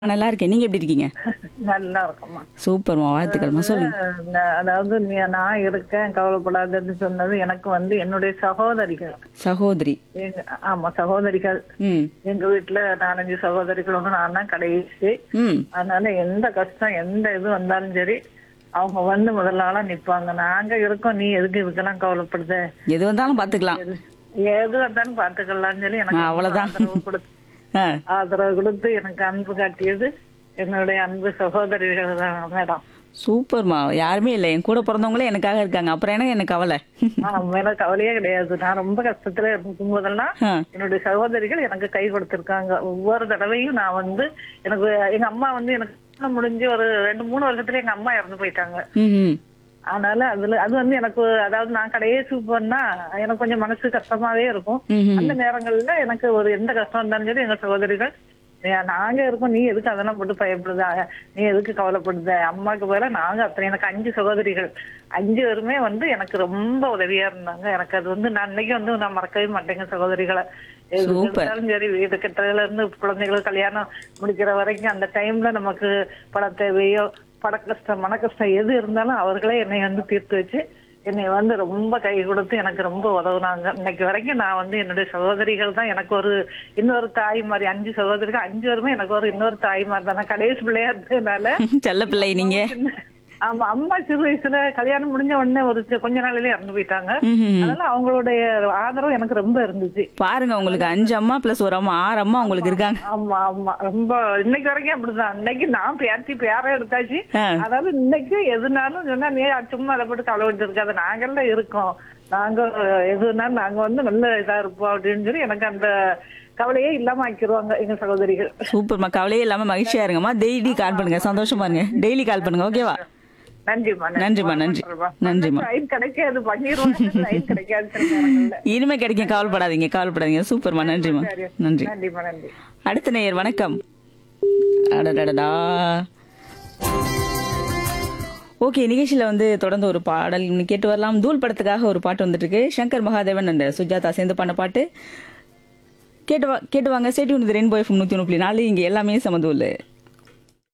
நல்லா இருக்கேன் நீங்க எப்படி இருக்கீங்க நல்லா இருக்கும்மா சூப்பர்மா வாழ்த்துக்கள்மா சொல்லுங்க அஹ் அதாவது நீ- நான் இருக்கேன் கவலைப்படாதன்னு சொன்னது எனக்கு வந்து என்னுடைய சகோதரிகள் சகோதரி எங்க ஆமா சகோதரிகள் ம் எங்க வீட்டுல நாலஞ்சு சகோதரிகள் வந்து நான் தான் கடைசி ம் அதனால எந்த கஷ்டம் எந்த இது வந்தாலும் சரி அவங்க வந்து முதல்ல ஆளா நிப்பாங்க நாங்க இருக்கோம் நீ எதுக்கு இதுக்கெல்லாம் கவலைப்படுத எது வந்தாலும் பாத்துக்கலாம் எது வந்தாலும் பாத்துக்கலாம்னு சொல்லி எனக்கு அவ்வளவுதான். ஆதரவு கொடுத்து ஆ, ஆதரவு கொடுத்து எனக்கு அன்பு காட்டியது என்னுடைய அன்பு சகோதரிகள் தான் மேடம் சூப்பர்மா யாருமே இல்லை என் கூட பிறந்தவங்களே எனக்காக இருக்காங்க அப்புறம் எனக்கு எனக்கு கவலை ஆஹ் எனக்கு கவலையே கிடையாது நான் ரொம்ப கஷ்டத்துல இருக்கும் போதெல்லாம் ஆ, என்னுடைய சகோதரிகள் எனக்கு கை கொடுத்திருக்காங்க ஒவ்வொரு தடவையும் நான் வந்து எனக்கு எங்க அம்மா வந்து எனக்கு திருமணம் முடிஞ்சு ஒரு ரெண்டு மூணு வருஷத்துல எங்க அம்மா இறந்து போயிட்டாங்க ம், ம். அதனால அதுல அது வந்து எனக்கு அதாவது நான் கடைசி பண்ணா எனக்கு கொஞ்சம் மனசு கஷ்டமாவே இருக்கும் ம், ம். அந்த நேரங்கள்ல எனக்கு ஒரு எந்த கஷ்டம் இருந்தாலும் சரி எங்க சகோதரிகள் "நீ- நாங்க இருக்கோம் நீ எதுக்கு அதெல்லாம் போட்டு பயப்படுத நீ எதுக்கு கவலைப்படுத அம்மாக்கு போல நாங்க அத்தனை எனக்கு அஞ்சு சகோதரிகள் அஞ்சு பேருமே வந்து எனக்கு ரொம்ப உதவியா இருந்தாங்க எனக்கு அது வந்து நான் அன்னைக்கு வந்து நான் மறக்கவே மாட்டேங்க சகோதரிகளை எது Super. இருந்தாலும் சரி வீடு கட்டுறதுல இருந்து குழந்தைகளுக்கு கல்யாணம் முடிக்கிற வரைக்கும் அந்த டைம்ல நமக்கு பண தேவையோ பண கஷ்டம் மன கஷ்டம் எது இருந்தாலும் அவர்களே என்னை வந்து தீர்த்து வச்சு என்னை வந்து ரொம்ப கை கொடுத்து எனக்கு ரொம்ப உதவுனாங்க இன்னைக்கு வரைக்கும் நான் வந்து என்னுடைய சகோதரிகள் தான் எனக்கு ஒரு இன்னொரு தாய் மாதிரி அஞ்சு சகோதரிகள் அஞ்சு பேருமே எனக்கு ஒரு இன்னொரு தாய் மாதிரி தான் நான் கடைசி பிள்ளையா இருந்ததுனால செல்ல பிள்ளை நீங்க ஆமா அம்மா சிறு வயசுல கல்யாணம் முடிஞ்ச உடனே ஒரு சி- கொஞ்ச நாளிலே இறந்து போயிட்டாங்க ம், ம், ம். அதனால அவங்களுடைய ஆதரவு எனக்கு ரொம்ப இருந்துச்சு பாருங்க உங்களுக்கு அஞ்சு அம்மா பிளஸ் ஒரு அம்மா ஆறு அம்மா உங்களுக்கு இருக்காங்க ஆமா ஆமா ரொம்ப இன்னைக்கு வரைக்கும் அப்படிதான் இன்னைக்கு நான் பேத்தி பேர எடுத்தாச்சு ஆ. அதாவது இன்னைக்கு எதுனாலும் சொன்னா நீ சும்மா அதை போட்டு கவலை இருக்காது நாங்கெல்லாம் இருக்கோம் நாங்க எதுனாலும் நாங்க வந்து நல்ல இதா இருப்போம் அப்படின்னு சொல்லி எனக்கு அந்த கவலையே இல்லாம ஆக்கிடுவாங்க எங்க சகோதரிகள் சூப்பர்மா கவலையே இல்லாம மகிழ்ச்சியா இருங்கம்மா டெய்லி கால் பண்ணுங்க சந்தோஷமா இருங்க டெய்லி கால் பண்ணுங்க ஓகேவா நன்றிம்மா நன்றிம்மா, நன்றி. நன்றிம்மா. லைன் கிடைக்காது பண்ணிடுவாங்க லைன் கிடைக்காது சில நேரங்கள்ல. இனிமே கிடைக்கும் கவலைப்படாதீங்க கவலைப்படாதீங்க சூப்பர்மா நன்றிமா சரி. நன்றி நன்றிம்மா நன்றி அடுத்த நேயர் வணக்கம் அடடடடா ஓகே நிகழ்ச்சியில வந்து தொடர்ந்து ஒரு பாடல் இன்னும் கேட்டு வரலாம் தூள் படத்துக்காக ஒரு பாட்டு வந்துட்டு இருக்கு சங்கர் மகாதேவன் அந்த சுஜாதா சேர்ந்து பண்ண பாட்டு கேட்டு வா கேட்டு வாங்க ஸ்டேட் யூனிட் ரெயின்போ எஃப்எம் நூற்றி ஒன்று புள்ளி நாலு இங்கே எல்லாமே சமதூள்